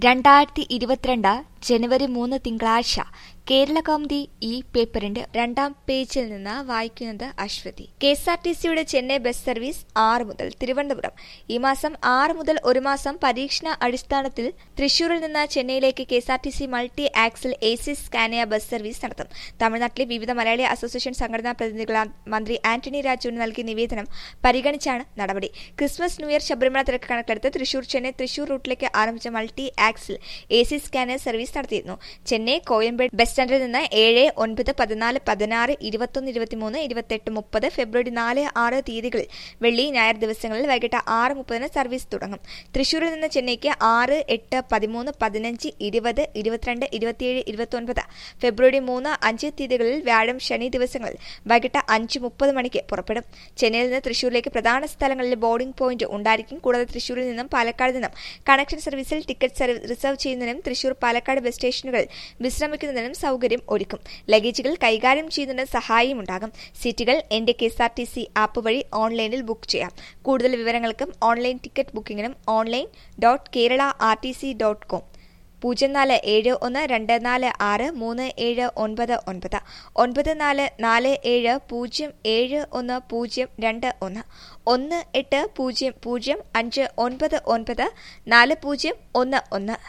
രണ്ടായിരത്തി ഇരുപത്തിരണ്ട് ജനുവരി മൂന്ന് തിങ്കളാഴ്ച കേരള കൗമുദി ഈ പേപ്പറിന്റെ രണ്ടാം പേജിൽ നിന്ന് വായിക്കുന്നത് Aswathy K S R T സിയുടെ ചെന്നൈ ബസ് സർവീസ് ആറ് മുതൽ തിരുവനന്തപുരം ഈ മാസം ആറ് മുതൽ ഒരു മാസം പരീക്ഷണ അടിസ്ഥാനത്തിൽ തൃശൂരിൽ നിന്ന് ചെന്നൈയിലേക്ക് K S R T C multi axle A C Scania bus service നടത്തും തമിഴ്നാട്ടിലെ വിവിധ മലയാളി അസോസിയേഷൻ സംഘടനാ പ്രതിനിധികൾ മന്ത്രി ആന്റണി രാജുവിന് നൽകിയ നിവേദനം പരിഗണിച്ചാണ് നടപടി ക്രിസ്മസ് ന്യൂ ഇയർ ശബരിമല തിരക്ക് കണക്കെടുത്ത് തൃശൂർ ചെന്നൈ തൃശൂർ റൂട്ടിലേക്ക് ആരംഭിച്ച multi axle A C scanner service നടത്തിയിരുന്നു ചെന്നൈ കോയമ്പേട് ബസ് സ്റ്റാൻഡിൽ നിന്ന് ഏഴ് ഒൻപത് പതിനാല് പതിനാറ് ഇരുപത്തൊന്ന് ഇരുപത്തിമൂന്ന് ഇരുപത്തെട്ട് മുപ്പത് ഫെബ്രുവരി നാല് ആറ് തീയതികളിൽ വെള്ളി ഞായർ ദിവസങ്ങളിൽ വൈകിട്ട് ആറ് മുപ്പതിന് സർവീസ് തുടങ്ങും തൃശൂരിൽ നിന്ന് ചെന്നൈക്ക് ആറ് എട്ട് പതിമൂന്ന് പതിനഞ്ച് ഇരുപത് ഇരുപത്തിരണ്ട് ഇരുപത്തിയേഴ് ഇരുപത്തൊൻപത് ഫെബ്രുവരി മൂന്ന് അഞ്ച് തീയതികളിൽ വ്യാഴം ശനി ദിവസങ്ങളിൽ വൈകിട്ട് അഞ്ച് മുപ്പത് മണിക്ക് പുറപ്പെടും ചെന്നൈയിൽ നിന്ന് തൃശൂരിലേക്ക് പ്രധാന സ്ഥലങ്ങളിൽ ബോർഡിംഗ് പോയിന്റ് ഉണ്ടായിരിക്കും കൂടാതെ തൃശൂരിൽ നിന്നും പാലക്കാട് നിന്നും കണക്ഷൻ സർവീസിൽ ടിക്കറ്റ് റിസർവ് ചെയ്യുന്നതിനും തൃശൂർ പാലക്കാട് ബസ് സ്റ്റേഷനുകളിൽ വിശ്രമിക്കുന്നതിനും സൗകര്യം ഒരുക്കും ലഗേജുകൾ കൈകാര്യം ചെയ്യുന്നതിന് സഹായമുണ്ടാകും സീറ്റുകൾ എന്റെ K S R T C app വഴി ഓൺലൈനിൽ ബുക്ക് ചെയ്യാം കൂടുതൽ വിവരങ്ങൾക്കും ഓൺലൈൻ ടിക്കറ്റ് ബുക്കിംഗിനും online dot Kerala R T C dot com പൂജ്യം നാല് ഏഴ് ഒന്ന് രണ്ട് നാല് ആറ് മൂന്ന് ഏഴ് ഒൻപത് ഒൻപത് ഒൻപത് നാല് നാല് ഏഴ് പൂജ്യം ഏഴ് ഒന്ന് പൂജ്യം രണ്ട് ഒന്ന് ഒന്ന് എട്ട് പൂജ്യം പൂജ്യം അഞ്ച് ഒൻപത് ഒൻപത് നാല് പൂജ്യം ഒന്ന് ഒന്ന്